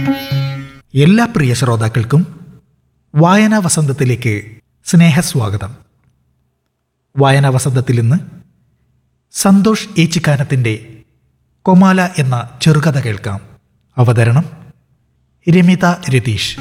എല്ലാ പ്രിയ ശ്രോതാക്കൾക്കും വായനാ വസന്തത്തിലേക്ക് സ്നേഹസ്വാഗതം വായനാ വസന്തത്തിൽ ഇന്ന് സന്തോഷ് ഏച്ചിക്കാനത്തിൻ്റെ കൊമാല എന്ന ചെറുകഥ കേൾക്കാം അവതരണം രമിത രതീഷ്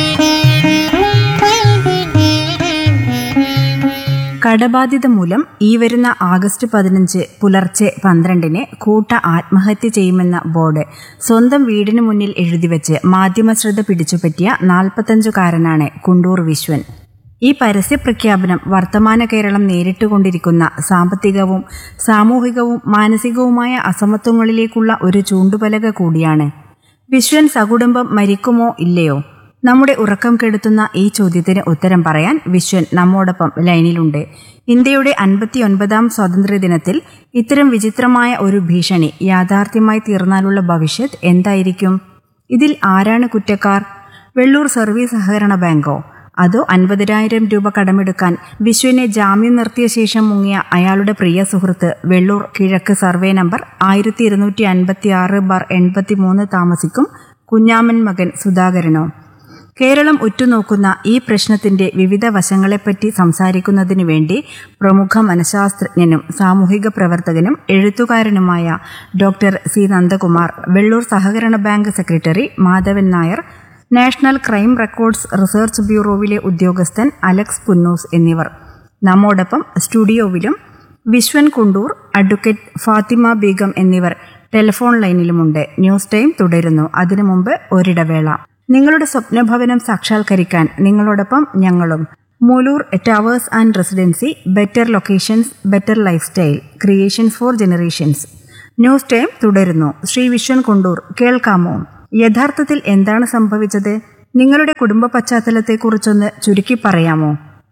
കടബാധ്യത മൂലം ഈ വരുന്ന ആഗസ്റ്റ് പതിനഞ്ച് പുലർച്ചെ പന്ത്രണ്ടിന് കൂട്ട ആത്മഹത്യ ചെയ്യുമെന്ന ബോർഡ് സ്വന്തം വീടിന് മുന്നിൽ എഴുതിവെച്ച് മാധ്യമശ്രദ്ധ പിടിച്ചുപറ്റിയ നാൽപ്പത്തഞ്ചുകാരനാണ് കുണ്ടൂർ വിശ്വൻ ഈ പരസ്യ പ്രഖ്യാപനം വർത്തമാന കേരളം നേരിട്ടുകൊണ്ടിരിക്കുന്ന സാമ്പത്തികവും സാമൂഹികവും മാനസികവുമായ അസമത്വങ്ങളിലേക്കുള്ള ഒരു ചൂണ്ടുപലക കൂടിയാണ് വിശ്വൻ സകുടുംബം മരിക്കുമോ ഇല്ലയോ നമ്മുടെ ഉറക്കം കെടുത്തുന്ന ഈ ചോദ്യത്തിന് ഉത്തരം പറയാൻ വിശ്വൻ നമ്മോടൊപ്പം ലൈനിലുണ്ട് ഇന്ത്യയുടെ അൻപത്തിയൊൻപതാം സ്വാതന്ത്ര്യദിനത്തിൽ ഇത്തരം വിചിത്രമായ ഒരു ഭീഷണി യാഥാർത്ഥ്യമായി തീർന്നാലുള്ള ഭവിഷ്യത് എന്തായിരിക്കും ഇതിൽ ആരാണ് കുറ്റക്കാർ വെള്ളൂർ സർവീസ് സഹകരണ ബാങ്കോ അതോ അൻപതിനായിരം രൂപ കടമെടുക്കാൻ വിശ്വനെ ജാമ്യം നിർത്തിയ ശേഷം മുങ്ങിയ അയാളുടെ പ്രിയ സുഹൃത്ത് വെള്ളൂർ കിഴക്ക് സർവേ നമ്പർ ആയിരത്തി ഇരുന്നൂറ്റി അൻപത്തി ആറ് ബാർ എൺപത്തി മൂന്ന് താമസിക്കും കുഞ്ഞാമൻ മകൻ സുധാകരനോ കേരളം ഉറ്റുനോക്കുന്ന ഈ പ്രശ്നത്തിന്റെ വിവിധ വശങ്ങളെപ്പറ്റി സംസാരിക്കുന്നതിനു വേണ്ടി പ്രമുഖ മനഃശാസ്ത്രജ്ഞനും സാമൂഹിക പ്രവർത്തകനും എഴുത്തുകാരനുമായ ഡോക്ടർ സി നന്ദകുമാർ വെള്ളൂർ സഹകരണ bank secretary Madhavan Nair national crime records research ബ്യൂറോവിലെ ഉദ്യോഗസ്ഥൻ അലക്സ് പുന്നൂസ് എന്നിവർ നമ്മോടൊപ്പം സ്റ്റുഡിയോവിലും വിശ്വൻ കുണ്ടൂർ അഡ്വക്കേറ്റ് ഫാത്തിമ ബീഗം എന്നിവർ ടെലിഫോൺ ലൈനിലുമുണ്ട് ന്യൂസ് ടൈം തുടരുന്നു അതിനു മുമ്പ് ഒരിടവേള നിങ്ങളുടെ സ്വപ്നഭവനം സാക്ഷാത്കരിക്കാൻ നിങ്ങളോടൊപ്പം ഞങ്ങളും Moolur towers and residency better locations better life style creations for generations news time തുടരുന്നു ശ്രീ വിശ്വൻ കുണ്ടൂർ കേൾക്കാമോ യഥാർത്ഥത്തിൽ എന്താണ് സംഭവിച്ചത് നിങ്ങളുടെ കുടുംബ പശ്ചാത്തലത്തെക്കുറിച്ചൊന്ന് ചുരുക്കി പറയാമോ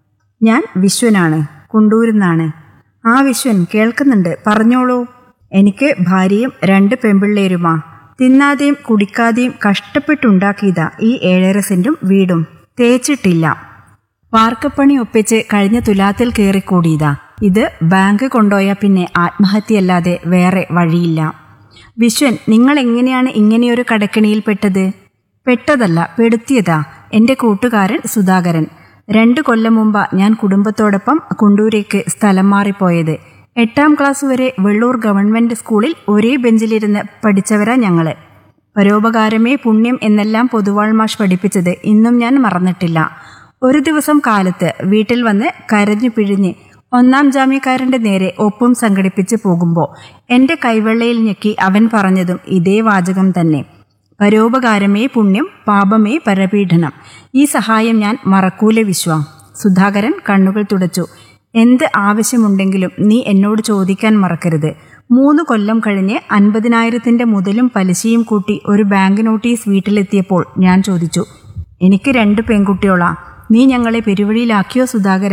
ഞാൻ വിശ്വനാണ് കുണ്ടൂരിന്നാണ് ആ വിശ്വൻ കേൾക്കുന്നുണ്ട് പറഞ്ഞോളൂ എനിക്ക് ഭാര്യയും രണ്ട് പെമ്പിള്ളേരുമാ തിന്നാതെയും കുടിക്കാതെയും കഷ്ടപ്പെട്ടുണ്ടാക്കിയതാ ഈ ഏഴര സെന്റും വീടും തേച്ചിട്ടില്ല വാർക്കപ്പണി ഒപ്പിച്ച് കഴിഞ്ഞ തുലാത്തിൽ കയറിക്കൂടിയതാ ഇത് ബാങ്ക് കൊണ്ടുപോയാൽ പിന്നെ ആത്മഹത്യയല്ലാതെ വേറെ വഴിയില്ല വിശ്വൻ നിങ്ങൾ എങ്ങനെയാണ് ഇങ്ങനെയൊരു കടക്കിണിയിൽ പെട്ടത് പെട്ടതല്ല പെടുത്തിയതാ എൻ്റെ കൂട്ടുകാരൻ സുധാകരൻ രണ്ടു കൊല്ലം മുമ്പ് ഞാൻ കുടുംബത്തോടൊപ്പം കുണ്ടൂരേക്ക് സ്ഥലം മാറിപ്പോയത് എട്ടാം ക്ലാസ് വരെ വെള്ളൂർ ഗവൺമെന്റ് സ്കൂളിൽ ഒരേ ബെഞ്ചിലിരുന്ന് പഠിച്ചവരാ ഞങ്ങള് പരോപകാരമേ പുണ്യം എന്നെല്ലാം പൊതുവാൾ മാഷ് പഠിപ്പിച്ചത് ഇന്നും ഞാൻ മറന്നിട്ടില്ല ഒരു ദിവസം കാലത്ത് വീട്ടിൽ വന്ന് കരഞ്ഞു പിഴിഞ്ഞ് ഒന്നാം ജാമ്യക്കാരന്റെ നേരെ ഒപ്പും സംഘടിപ്പിച്ച് പോകുമ്പോൾ എന്റെ കൈവെള്ളയിൽ ഞെക്കി അവൻ പറഞ്ഞതും ഇതേ വാചകം തന്നെ പരോപകാരമേ പുണ്യം പാപമേ പരപീഡനം ഈ സഹായം ഞാൻ മറക്കൂലെ വിശ്വ സുധാകരൻ കണ്ണുകൾ തുടച്ചു എന്ത് ആവശ്യമുണ്ടെങ്കിലും നീ എന്നോട് ചോദിക്കാൻ മറക്കരുത് മൂന്ന് കൊല്ലം കഴിഞ്ഞ് അൻപതിനായിരത്തിന്റെ മുതലും പലിശയും കൂട്ടി ഒരു ബാങ്ക് നോട്ടീസ് വീട്ടിലെത്തിയപ്പോൾ ഞാൻ ചോദിച്ചു എനിക്ക് രണ്ട് പെൺകുട്ടിയോളാ നീ ഞങ്ങളെ പെരുവഴിയിലാക്കിയോ സുധാകര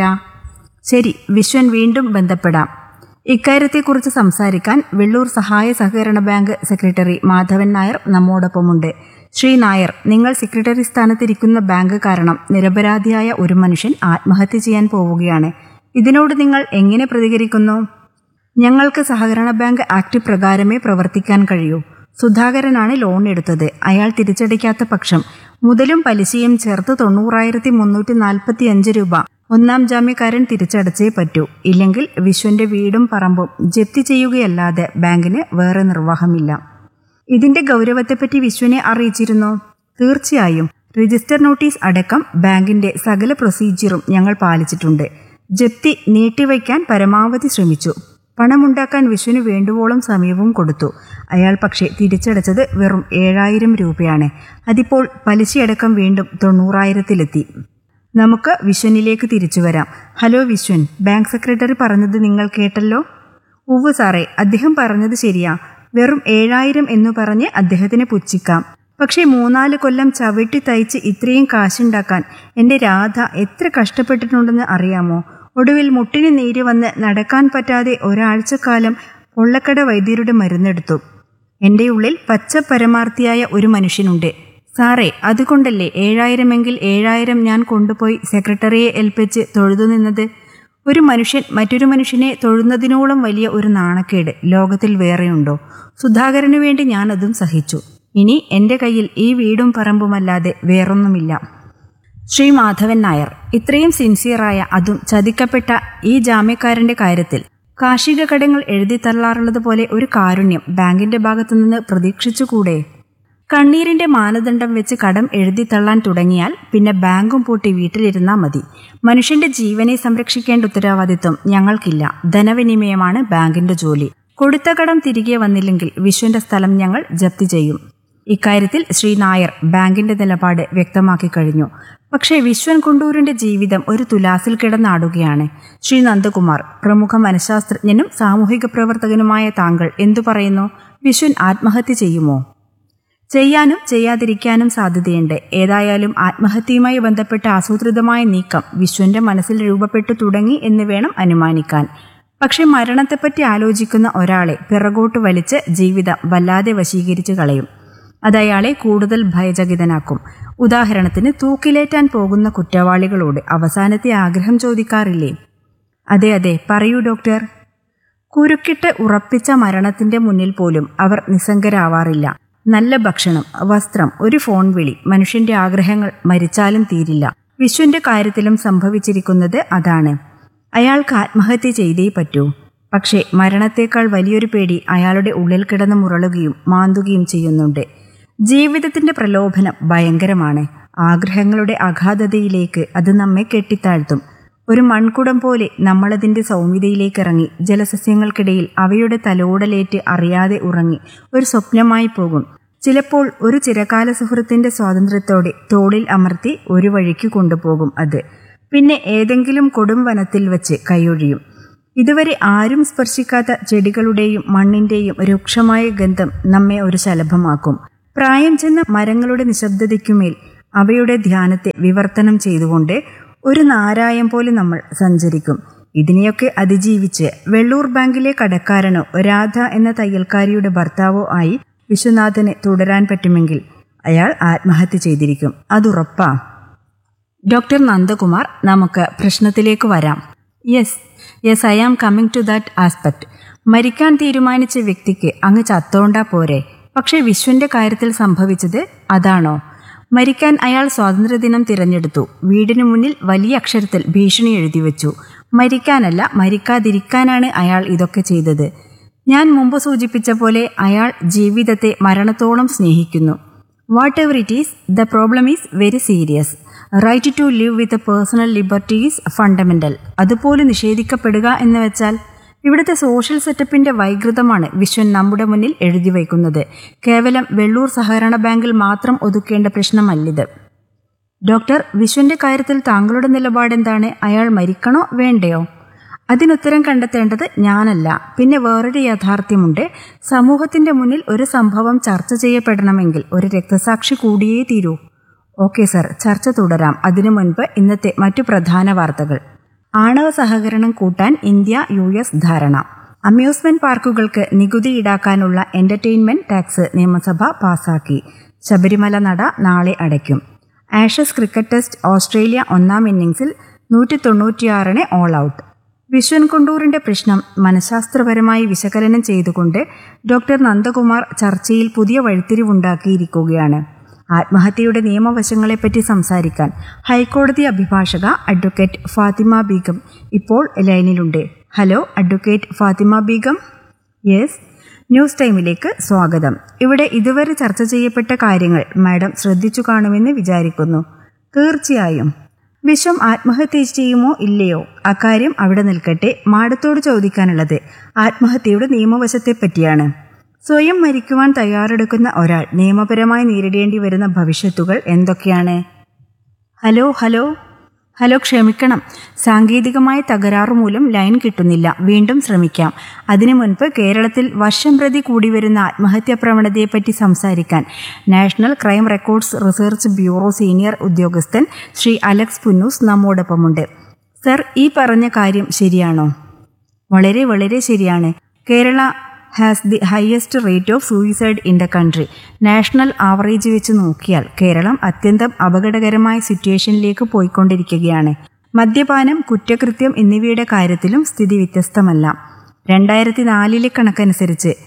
ശരി വിശ്വൻ വീണ്ടും ബന്ധപ്പെടാം ഇക്കാര്യത്തെക്കുറിച്ച് സംസാരിക്കാൻ വെള്ളൂർ സഹായ സഹകരണ ബാങ്ക് സെക്രട്ടറി മാധവൻ നായർ നമ്മോടൊപ്പമുണ്ട് ശ്രീ നായർ നിങ്ങൾ സെക്രട്ടറി സ്ഥാനത്തിരിക്കുന്ന ബാങ്ക് കാരണം നിരപരാധിയായ ഒരു മനുഷ്യൻ ആത്മഹത്യ ചെയ്യാൻ പോവുകയാണ് ഇതിനോട് നിങ്ങൾ എങ്ങനെ പ്രതികരിക്കുന്നു ഞങ്ങൾക്ക് സഹകരണ ബാങ്ക് ആക്ട് പ്രകാരമേ പ്രവർത്തിക്കാൻ കഴിയൂ സുധാകരനാണ് ലോൺ എടുത്തത് അയാൾ തിരിച്ചടയ്ക്കാത്ത പക്ഷം മുതലും പലിശയും ചേർത്ത് തൊണ്ണൂറായിരത്തി മുന്നൂറ്റി നാൽപ്പത്തി അഞ്ച് രൂപ ഒന്നാം ജാമ്യക്കാരൻ തിരിച്ചടച്ചേ പറ്റൂ ഇല്ലെങ്കിൽ വിശ്വന്റെ വീടും പറമ്പും ജപ്തി ചെയ്യുകയല്ലാതെ ബാങ്കിന് വേറെ നിർവാഹമില്ല ഇതിന്റെ ഗൗരവത്തെപ്പറ്റി വിശ്വനെ അറിയിച്ചിരുന്നോ തീർച്ചയായും രജിസ്റ്റർ നോട്ടീസ് അടക്കം ബാങ്കിന്റെ സകല പ്രൊസീജിയറും ഞങ്ങൾ പാലിച്ചിട്ടുണ്ട് ജപ്തി നീട്ടിവയ്ക്കാൻ പരമാവധി ശ്രമിച്ചു പണമുണ്ടാക്കാൻ വിശ്വന് വേണ്ടുവോളം സമയവും കൊടുത്തു അയാൾ പക്ഷേ തിരിച്ചടച്ചത് വെറും ഏഴായിരം രൂപയാണ് അതിപ്പോൾ പലിശയടക്കം വീണ്ടും തൊണ്ണൂറായിരത്തിലെത്തി നമുക്ക് വിശ്വനിലേക്ക് തിരിച്ചു വരാം ഹലോ വിശ്വൻ ബാങ്ക് സെക്രട്ടറി പറഞ്ഞത് നിങ്ങൾ കേട്ടല്ലോ ഉവ്വ് സാറേ അദ്ദേഹം പറഞ്ഞത് ശരിയാ വെറും ഏഴായിരം എന്നു പറഞ്ഞ് അദ്ദേഹത്തിന് പുച്ഛിക്കാം പക്ഷേ മൂന്നാല് കൊല്ലം ചവിട്ടി തയ്ച്ച് ഇത്രയും കാശുണ്ടാക്കാൻ എൻ്റെ രാധ എത്ര കഷ്ടപ്പെട്ടിട്ടുണ്ടെന്ന് അറിയാമോ ഒടുവിൽ മുട്ടിന് നീര് വന്ന് നടക്കാൻ പറ്റാതെ ഒരാഴ്ചക്കാലം പൊള്ളക്കട വൈദ്യരുടെ മരുന്നെടുത്തു എൻ്റെ ഉള്ളിൽ പച്ച പരമാർത്ഥിയായ ഒരു മനുഷ്യനുണ്ട് സാറേ അതുകൊണ്ടല്ലേ ഏഴായിരമെങ്കിൽ ഏഴായിരം ഞാൻ കൊണ്ടുപോയി സെക്രട്ടറിയെ ഏൽപ്പിച്ച് തൊഴുതു നിന്നത് ഒരു മനുഷ്യൻ മറ്റൊരു മനുഷ്യനെ തൊഴുന്നതിനോളം വലിയ ഒരു നാണക്കേട് ലോകത്തിൽ വേറെയുണ്ടോ സുധാകരനു വേണ്ടി ഞാൻ അതും സഹിച്ചു ഇനി എൻ്റെ കയ്യിൽ ഈ വീടും പറമ്പുമല്ലാതെ വേറൊന്നുമില്ല ശ്രീ മാധവൻ നായർ ഇത്രയും സിൻസിയറായ അതും ചതിക്കപ്പെട്ട ഈ ജാമ്യക്കാരന്റെ കാര്യത്തിൽ കാർഷിക കടങ്ങൾ എഴുതി തള്ളാറുള്ളത് പോലെ ഒരു കാരുണ്യം ബാങ്കിന്റെ ഭാഗത്തുനിന്ന് പ്രതീക്ഷിച്ചുകൂടെ കണ്ണീരിന്റെ മാനദണ്ഡം വെച്ച് കടം എഴുതി തള്ളാൻ തുടങ്ങിയാൽ പിന്നെ ബാങ്കും പൂട്ടി വീട്ടിലിരുന്നാൽ മതി മനുഷ്യന്റെ ജീവനെ സംരക്ഷിക്കേണ്ട ഉത്തരവാദിത്വം ഞങ്ങൾക്കില്ല ധനവിനിമയമാണ് ബാങ്കിന്റെ ജോലി കൊടുത്ത കടം തിരികെ വന്നില്ലെങ്കിൽ വിശ്വന്റെ സ്ഥലം ഞങ്ങൾ ജപ്തി ചെയ്യും ഇക്കാര്യത്തിൽ ശ്രീ നായർ ബാങ്കിന്റെ നിലപാട് വ്യക്തമാക്കി കഴിഞ്ഞു പക്ഷേ വിശ്വൻ കുണ്ടൂരിന്റെ ജീവിതം ഒരു തുലാസിൽ കിടന്നാടുകയാണ് ശ്രീ നന്ദകുമാർ പ്രമുഖ മനഃശാസ്ത്രജ്ഞനും സാമൂഹിക പ്രവർത്തകനുമായ താങ്കൾ എന്തു പറയുന്നു വിശ്വൻ ആത്മഹത്യ ചെയ്യുമോ ചെയ്യാനും ചെയ്യാതിരിക്കാനും സാധ്യതയുണ്ട് ഏതായാലും ആത്മഹത്യയുമായി ബന്ധപ്പെട്ട ആസൂത്രിതമായ നീക്കം വിശ്വന്റെ മനസ്സിൽ രൂപപ്പെട്ടു തുടങ്ങി എന്ന് വേണം അനുമാനിക്കാൻ പക്ഷെ മരണത്തെപ്പറ്റി ആലോചിക്കുന്ന ഒരാളെ പിറകോട്ട് വലിച്ച് ജീവിതം വല്ലാതെ വശീകരിച്ചു കളയും അത് അയാളെ കൂടുതൽ ഭയചകിതനാക്കും ഉദാഹരണത്തിന് തൂക്കിലേറ്റാൻ പോകുന്ന കുറ്റവാളികളോട് അവസാനത്തെ ആഗ്രഹം ചോദിക്കാറില്ലേ അതെ അതെ പറയൂ ഡോക്ടർ കുരുക്കിട്ട് ഉറപ്പിച്ച മരണത്തിന്റെ മുന്നിൽ പോലും അവർ നിസ്സംഗരാവാറില്ല നല്ല ഭക്ഷണം വസ്ത്രം ഒരു ഫോൺ വിളി മനുഷ്യന്റെ ആഗ്രഹങ്ങൾ മരിച്ചാലും തീരില്ല വിശ്വന്റെ കാര്യത്തിലും സംഭവിച്ചിരിക്കുന്നത് അതാണ് അയാൾക്ക് ആത്മഹത്യ ചെയ്തേ പറ്റൂ പക്ഷേ മരണത്തേക്കാൾ വലിയൊരു പേടി അയാളുടെ ഉള്ളിൽ കിടന്ന് മുരളുകയും മാന്തുകയും ചെയ്യുന്നുണ്ട് ജീവിതത്തിന്റെ പ്രലോഭനം ഭയങ്കരമാണ് ആഗ്രഹങ്ങളുടെ അഗാധതയിലേക്ക് അത് നമ്മെ കെട്ടിത്താഴ്ത്തും ഒരു മൺകുടം പോലെ നമ്മളതിന്റെ സൗമ്യതയിലേക്ക് ഇറങ്ങി ജലസസ്യങ്ങൾക്കിടയിൽ അവയുടെ തലോടലേറ്റ് അറിയാതെ ഉറങ്ങി ഒരു സ്വപ്നമായി പോകും ചിലപ്പോൾ ഒരു ചിരകാല സുഹൃത്തിന്റെ സ്വാതന്ത്ര്യത്തോടെ തോളിൽ അമർത്തി ഒരു വഴിക്ക് കൊണ്ടുപോകും അത് പിന്നെ ഏതെങ്കിലും കൊടും വനത്തിൽ വെച്ച് കൈയൊഴിയും ഇതുവരെ ആരും സ്പർശിക്കാത്ത ചെടികളുടെയും മണ്ണിന്റെയും രൂക്ഷമായ ഗന്ധം നമ്മെ ഒരു ശലഭമാക്കും പ്രായം ചെന്ന മരങ്ങളുടെ നിശബ്ദതയ്ക്കുമേൽ അവയുടെ ധ്യാനത്തെ വിവർത്തനം ചെയ്തുകൊണ്ട് ഒരു നാരായം പോലെ നമ്മൾ സഞ്ചരിക്കും ഇതിനെയൊക്കെ അതിജീവിച്ച് വെള്ളൂർ ബാങ്കിലെ കടക്കാരനോ രാധ എന്ന തയ്യൽക്കാരിയുടെ ഭർത്താവോ ആയി വിശ്വനാഥന് തുടരാൻ പറ്റുമെങ്കിൽ അയാൾ ആത്മഹത്യ ചെയ്തിരിക്കും അതുറപ്പാ ഡോക്ടർ നന്ദകുമാർ നമുക്ക് പ്രശ്നത്തിലേക്ക് വരാം yes yes I am coming to that aspect മരിക്കാൻ തീരുമാനിച്ച വ്യക്തിക്ക് അങ്ങ് ചത്തോണ്ടാ പോരെ പക്ഷേ വിശ്വന്റെ കാര്യത്തിൽ സംഭവിച്ചത് അതാണോ മരിക്കാൻ അയാൾ സ്വാതന്ത്ര്യദിനം തിരഞ്ഞെടുത്തു വീടിനു മുന്നിൽ വലിയ അക്ഷരത്തിൽ ഭീഷണി എഴുതി വെച്ചു മരിക്കാനല്ല മരിക്കാതിരിക്കാനാണ് അയാൾ ഇതൊക്കെ ചെയ്തത് ഞാൻ മുമ്പ് സൂചിപ്പിച്ച പോലെ അയാൾ ജീവിതത്തെ മരണത്തോളം സ്നേഹിക്കുന്നു whatever it is the problem is very serious right to live with personal liberty is fundamental അതുപോലെ നിഷേധിക്കപ്പെടുക എന്ന് വെച്ചാൽ ഇവിടുത്തെ സോഷ്യൽ സെറ്റപ്പിന്റെ വൈകൃതമാണ് വിശ്വൻ നമ്മുടെ മുന്നിൽ എഴുതി വയ്ക്കുന്നത് കേവലം വെള്ളൂർ സഹകരണ ബാങ്കിൽ മാത്രം ഒതുക്കേണ്ട പ്രശ്നമല്ലിത് ഡോക്ടർ വിശ്വന്റെ കാര്യത്തിൽ താങ്കളുടെ നിലപാടെന്താണ് അയാൾ മരിക്കണോ വേണ്ടയോ അതിനുത്തരം കണ്ടെത്തേണ്ടത് ഞാനല്ല പിന്നെ വേറൊരു യാഥാർത്ഥ്യമുണ്ട് സമൂഹത്തിന്റെ മുന്നിൽ ഒരു സംഭവം ചർച്ച ചെയ്യപ്പെടണമെങ്കിൽ ഒരു രക്തസാക്ഷി കൂടിയേ തീരൂ ഓക്കെ സർ ചർച്ച തുടരാം അതിനു മുൻപ് ഇന്നത്തെ മറ്റു പ്രധാന വാർത്തകൾ ആണവ സഹകരണം കൂട്ടാൻ ഇന്ത്യ യു എസ് ധാരണ അമ്യൂസ്മെന്റ് പാർക്കുകൾക്ക് നികുതി ഈടാക്കാനുള്ള എന്റർടൈൻമെന്റ് ടാക്സ് നിയമസഭ പാസാക്കി ശബരിമല നട നാളെ അടയ്ക്കും ആഷസ് ക്രിക്കറ്റ് ടെസ്റ്റ് ഓസ്ട്രേലിയ ഒന്നാം ഇന്നിംഗ്സിൽ നൂറ്റി തൊണ്ണൂറ്റിയാറിന് ഓൾ ഔട്ട് വിശ്വൻ കുണ്ടൂറിന്റെ പ്രശ്നം മനഃശാസ്ത്രപരമായി വിശകലനം ചെയ്തുകൊണ്ട് ഡോക്ടർ നന്ദകുമാർ ചർച്ചയിൽ പുതിയ വഴിത്തിരിവുണ്ടാക്കിയിരിക്കുകയാണ് ആത്മഹത്യയുടെ നിയമവശങ്ങളെപ്പറ്റി സംസാരിക്കാൻ ഹൈക്കോടതി അഭിഭാഷക അഡ്വക്കേറ്റ് ഫാത്തിമ ബീഗം ഇപ്പോൾ ലൈനിലുണ്ട് hello advocate Fathima Begum yes news ടൈമിലേക്ക് സ്വാഗതം ഇവിടെ ഇതുവരെ ചർച്ച ചെയ്യപ്പെട്ട കാര്യങ്ങൾ മാഡം ശ്രദ്ധിച്ചു കാണുമെന്ന് വിചാരിക്കുന്നു തീർച്ചയായും വിശ്വം ആത്മഹത്യ ചെയ്യുമോ ഇല്ലയോ അക്കാര്യം അവിടെ നിൽക്കട്ടെ മാഡത്തോട് ചോദിക്കാനുള്ളത് ആത്മഹത്യയുടെ നിയമവശത്തെപ്പറ്റിയാണ് സ്വയം മരിക്കുവാൻ തയ്യാറെടുക്കുന്ന ഒരാൾ നിയമപരമായി നേരിടേണ്ടി വരുന്ന ഭവിഷ്യത്തുകൾ എന്തൊക്കെയാണ് ഹലോ ഹലോ ഹലോ ക്ഷമിക്കണം സാങ്കേതികമായ തകരാറ് മൂലം ലൈൻ കിട്ടുന്നില്ല വീണ്ടും ശ്രമിക്കാം അതിനു മുൻപ് കേരളത്തിൽ വർഷം പ്രതി കൂടി വരുന്ന ആത്മഹത്യാ പ്രവണതയെപ്പറ്റി സംസാരിക്കാൻ national crime records research bureau senior ഉദ്യോഗസ്ഥൻ ശ്രീ അലക്സ് പുന്നൂസ് നമ്മോടൊപ്പമുണ്ട് സർ ഈ പറഞ്ഞ കാര്യം ശരിയാണോ വളരെ വളരെ ശരിയാണ് Kerala has the highest rate of suicide in the country national average വെച്ച് നോക്കിയാൽ കേരളം അത്യന്തം അപകടകരമായ സിറ്റുവേഷനിലേക്ക് പോയിക്കൊണ്ടിരിക്കുകയാണ് മദ്യപാനം കുറ്റകൃത്യം എന്നിവയുടെ കാര്യത്തിലും സ്ഥിതി വ്യത്യസ്തമല്ല രണ്ടായിരത്തി നാലിലെ കണക്കനുസരിച്ച്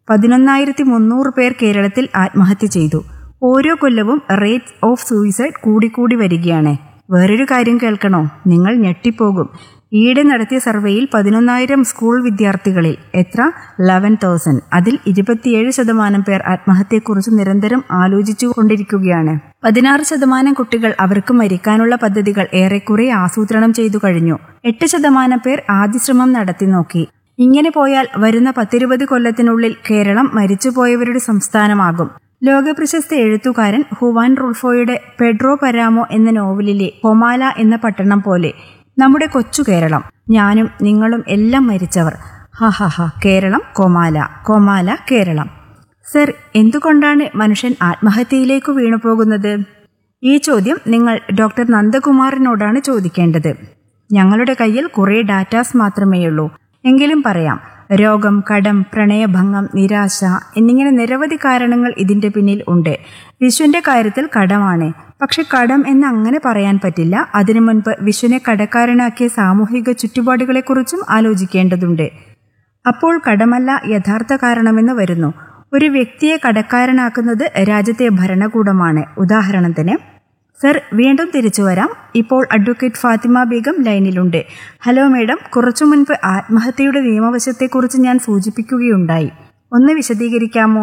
പതിനൊന്നായിരത്തി മുന്നൂറ് പേർ കേരളത്തിൽ ആത്മഹത്യ ചെയ്തു ഓരോ കൊല്ലവും റേറ്റ് ഓഫ് സൂയിസൈഡ് കൂടിക്കൂടി വരികയാണ് വേറൊരു കാര്യം കേൾക്കണോ നിങ്ങൾ ഞെട്ടിപ്പോകും ഈയിടെ നടത്തിയ സർവേയിൽ പതിനൊന്നായിരം സ്കൂൾ വിദ്യാർത്ഥികളിൽ എത്ര ലെവൻ തൗസൻഡ് അതിൽ ഇരുപത്തിയേഴ് ശതമാനം പേർ ആത്മഹത്യയെക്കുറിച്ച് നിരന്തരം ആലോചിച്ചു കൊണ്ടിരിക്കുകയാണ് പതിനാറ് ശതമാനം കുട്ടികൾ അവർക്ക് മരിക്കാനുള്ള പദ്ധതികൾ ഏറെക്കുറെ ആസൂത്രണം ചെയ്തു കഴിഞ്ഞു എട്ട് ശതമാനം പേർ ആദ്യശ്രമം നടത്തി നോക്കി ഇങ്ങനെ പോയാൽ വരുന്ന പത്തിരുപത് കൊല്ലത്തിനുള്ളിൽ കേരളം മരിച്ചുപോയവരുടെ സംസ്ഥാനമാകും ലോകപ്രശസ്ത എഴുത്തുകാരൻ ഹുവാൻ റുൾഫോയുടെ പെഡ്രോ പരാമോ എന്ന നോവലിലെ കൊമാല എന്ന പട്ടണം പോലെ നമ്മുടെ കൊച്ചു കേരളം ഞാനും നിങ്ങളും എല്ലാം മരിച്ചവർ ഹ ഹ ഹ കേരളം കൊമാല കൊമാല കേരളം സർ എന്തുകൊണ്ടാണ് മനുഷ്യൻ ആത്മഹത്യയിലേക്ക് വീണു പോകുന്നത് ഈ ചോദ്യം നിങ്ങൾ ഡോക്ടർ നന്ദകുമാറിനോടാണ് ചോദിക്കേണ്ടത് ഞങ്ങളുടെ കയ്യിൽ കുറേ ഡാറ്റാസ് മാത്രമേയുള്ളൂ എങ്കിലും പറയാം രോഗം കടം പ്രണയഭംഗം നിരാശ എന്നിങ്ങനെ നിരവധി കാരണങ്ങൾ ഇതിന്റെ പിന്നിൽ ഉണ്ട് വിശ്വന്റെ കാര്യത്തിൽ കടമാണ് പക്ഷെ കടം എന്ന് അങ്ങനെ പറയാൻ പറ്റില്ല അതിനു മുൻപ് വിശ്വനെ കടക്കാരനാക്കിയ സാമൂഹിക ചുറ്റുപാടുകളെക്കുറിച്ചും ആലോചിക്കേണ്ടതുണ്ട് അപ്പോൾ കടമല്ല യഥാർത്ഥ കാരണമെന്ന് വരുന്നു ഒരു വ്യക്തിയെ കടക്കാരനാക്കുന്നത് രാജ്യത്തെ ഭരണകൂടമാണ് ഉദാഹരണത്തിന് സർ വീണ്ടും തിരിച്ചു വരാം ഇപ്പോൾ അഡ്വക്കേറ്റ് ഫാത്തിമ ബീഗം ലൈനിലുണ്ട് ഹലോ മേഡം കുറച്ചു മുൻപ് ആത്മഹത്യയുടെ നിയമവശത്തെക്കുറിച്ച് ഞാൻ സൂചിപ്പിക്കുകയുണ്ടായി ഒന്ന് വിശദീകരിക്കാമോ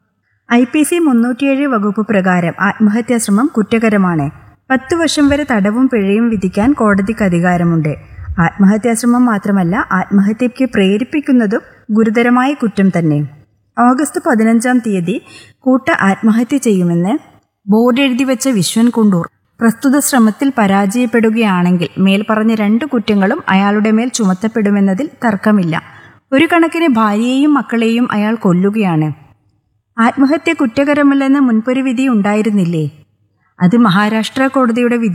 ഐ പി സി മുന്നൂറ്റിയേഴ് വകുപ്പ് പ്രകാരം ആത്മഹത്യാശ്രമം കുറ്റകരമാണ് പത്തു വർഷം വരെ തടവും പിഴയും വിധിക്കാൻ കോടതിക്ക് അധികാരമുണ്ട് ആത്മഹത്യാശ്രമം മാത്രമല്ല ആത്മഹത്യയ്ക്ക് പ്രേരിപ്പിക്കുന്നതും ഗുരുതരമായ കുറ്റം തന്നെ ഓഗസ്റ്റ് പതിനഞ്ചാം തീയതി കൂട്ട ആത്മഹത്യ ചെയ്യുമെന്ന് ബോർഡ് എഴുതി വെച്ച വിശ്വൻ കുണ്ടൂർ പ്രസ്തുത ശ്രമത്തിൽ പരാജയപ്പെടുകയാണെങ്കിൽ മേൽപ്പറഞ്ഞ രണ്ട് കുറ്റങ്ങളും അയാളുടെ മേൽ ചുമത്തപ്പെടുമെന്നതിൽ തർക്കമില്ല ഒരു കണക്കിന് ഭാര്യയെയും മക്കളെയും അയാൾ കൊല്ലുകയാണ് ആത്മഹത്യ കുറ്റകരമല്ലെന്ന മുൻപൊരു വിധി ഉണ്ടായിരുന്നില്ലേ അത് മഹാരാഷ്ട്ര കോടതിയുടെ വിധി